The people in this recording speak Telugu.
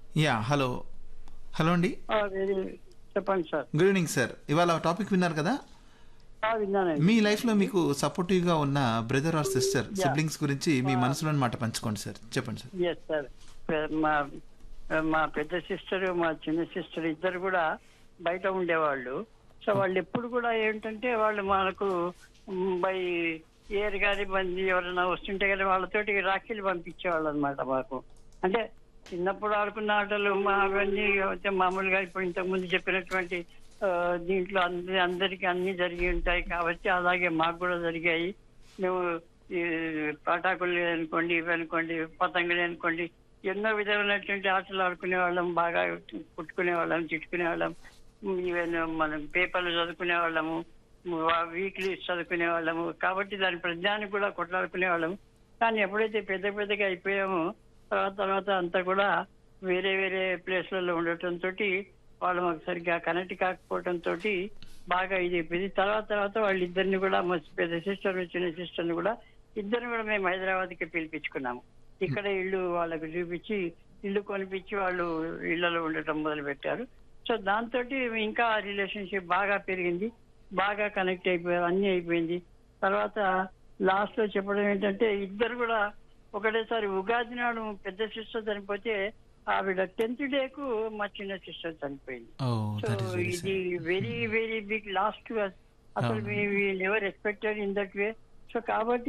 యా హలో హలో అండి ఆ, వెరీ చెప్పండి సార్ గుడ్ ఈవినింగ్ సార్ ఇవాళ టాపిక్ విన్నారు కదా ఆ, విన్నానండి మీ లైఫ్ లో మీకు సపోర్టివ్ గా ఉన్న బ్రదర్ ఆర్ సిస్టర్ సిబ్లింగ్స్ గురించి మీ మనసులోని మాట పంచుకోండి సార్ చెప్పండి సార్ ఎస్ సార్ మా మా పెద్ద సిస్టర్ మా చిన్న సిస్టర్ ఇద్దరు కూడా బయట ఉండేవాళ్ళు సో వాళ్ళు ఎప్పుడు కూడా ఏంటంటే వాళ్ళు మనకు బై ఇయర్ కానీ మంది ఎవరైనా వస్తుంటే కానీ వాళ్ళతోటి రాఖీలు పంపించేవాళ్ళు అనమాట మాకు అంటే చిన్నప్పుడు ఆడుకున్న ఆటలు మా అవన్నీ అయితే మామూలుగా ఇప్పుడు ఇంతకుముందు చెప్పినటువంటి ఆ, దీంట్లో అందరి అందరికీ అన్ని జరిగి ఉంటాయి కాబట్టి అలాగే మాకు కూడా జరిగాయి మేము ఈ పటాకులు అనుకోండి ఇవి అనుకోండి పతంగులు అనుకోండి ఎన్నో విధమైనటువంటి ఆటలు ఆడుకునే వాళ్ళం బాగా కుట్టుకునే వాళ్ళం తిట్టుకునే వాళ్ళం ఈవెన్ మనం పేపర్లు చదువుకునే వాళ్ళము వీక్లీ చదువుకునే వాళ్ళము కాబట్టి దాని ప్రజ్ఞానికి కూడా కొట్లాడుకునే వాళ్ళము కానీ ఎప్పుడైతే పెద్ద పెద్దగా అయిపోయామో తర్వాత తర్వాత అంతా కూడా వేరే వేరే ప్లేస్లలో ఉండటంతో వాళ్ళు మాకు సరిగ్గా కనెక్ట్ కాకపోవడం తోటి బాగా ఇది అయిపోయింది తర్వాత తర్వాత వాళ్ళిద్దరిని కూడా మా పెద్ద సిస్టర్ చిన్న సిస్టర్ని కూడా ఇద్దరిని కూడా మేము హైదరాబాద్కి పిలిపించుకున్నాము ఇక్కడ ఇల్లు వాళ్ళకు చూపించి ఇల్లు కొనిపించి వాళ్ళు ఇళ్లలో ఉండటం మొదలు పెట్టారు సో దాంతో ఇంకా రిలేషన్షిప్ బాగా పెరిగింది బాగా కనెక్ట్ అయిపోయారు అన్ని అయిపోయింది తర్వాత లాస్ట్ లో చెప్పడం ఏంటంటే ఇద్దరు కూడా ఒకటేసారి ఉగాది నాడు పెద్ద సిస్టర్ చనిపోతే ఆవిడ టెన్త్ డేకు మా చిన్న సిస్టర్ చనిపోయింది ఓ సో దట్ ఈస్ వెరీ ఇది వెరీ వెరీ బిగ్ లాస్ట్ అసలు అవును. Never expected in that way so కాబట్టి